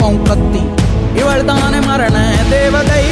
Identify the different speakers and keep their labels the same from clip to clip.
Speaker 1: எப்பம் கத்தி இவள் தானே மரண தேவதை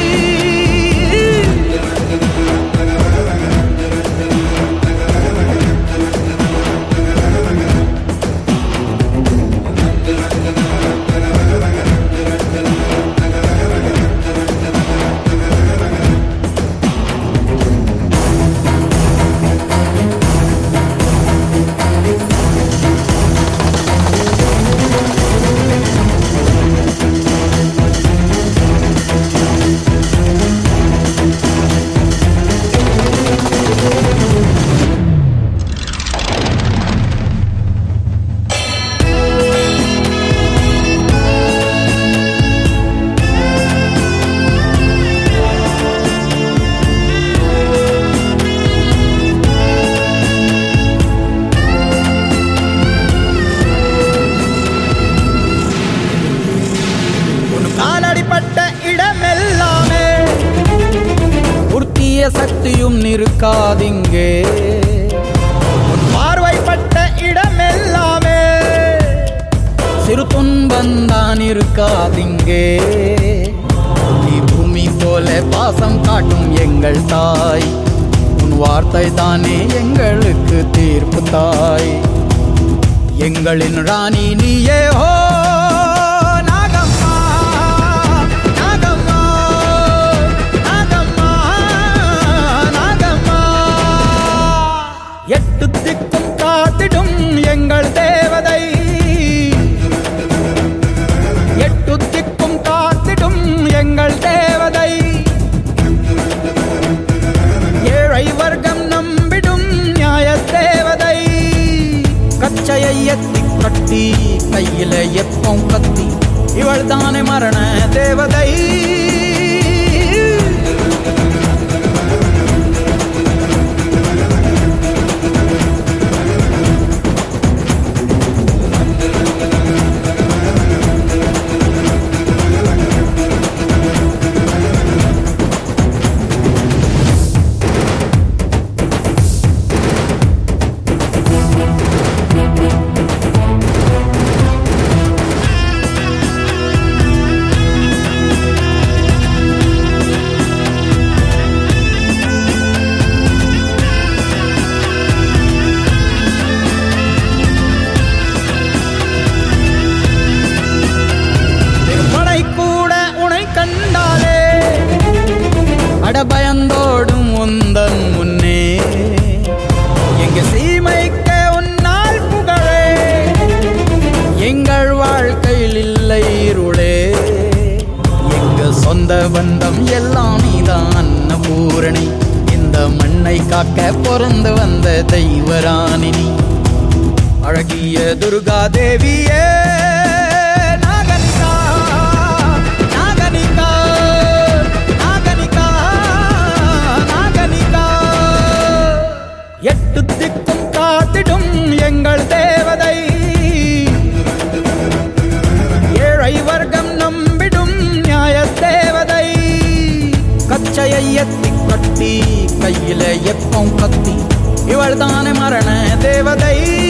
Speaker 1: உன் காலடிப்பட்ட இடமெல்லாமே உருத்திய சக்தியும் நிற்காதிங்கே உன் பார்வைப்பட்ட இடமெல்லாமே சிறு துன்பந்தான் இருக்காதிங்கே நீ பூமி போல பாசம் காட்டும் எங்கள் தாய் உன் வார்த்தை தானே எங்களுக்கு தீர்ப்பு தாய் எங்களின் ராணி நீயே ஹோ நாகம்மா நாகம்மா நாகம்மா நாகம்மா எட்டு திக்கும் காத்திடும் எங்கள் தேவதை எட்டு திக்கும் காத்திடும் எங்கள் தேவதை ஏழை வர்க்கம் நம்பிடும் நியாய தேவதை கச்சையை எத்தி கட்டி கையில எப்பம் கத்தி இவள் தானே மரண தேவதை திருமலை கூட உனை கண்டாலே அடபயந்தோடும் உந்தன் முன்னே எங்க சீமைக்க உன்னால் புகழே எங்கள் வாழ்க்கையில் இல்லை இருளே எங்க சொந்த பந்தம் எல்லாம் நீதான் அன்னபூரணி இந்த மண்ணை காக்க பிறந்து வந்த தெய்வராணினி அழகிய துர்கா தேவியே நாகனிகா நாகனிகா நாகனிகா நாகனிகா எட்டு திக்கும் காத்திடும் எங்கள் தேவதை ஏழை வர்க்கம் நம்பிடும் நியாய தேவதை கச்சையை எத்தி கட்டி கையில எப்பம் கத்தி இவள் தானே மரண தேவதை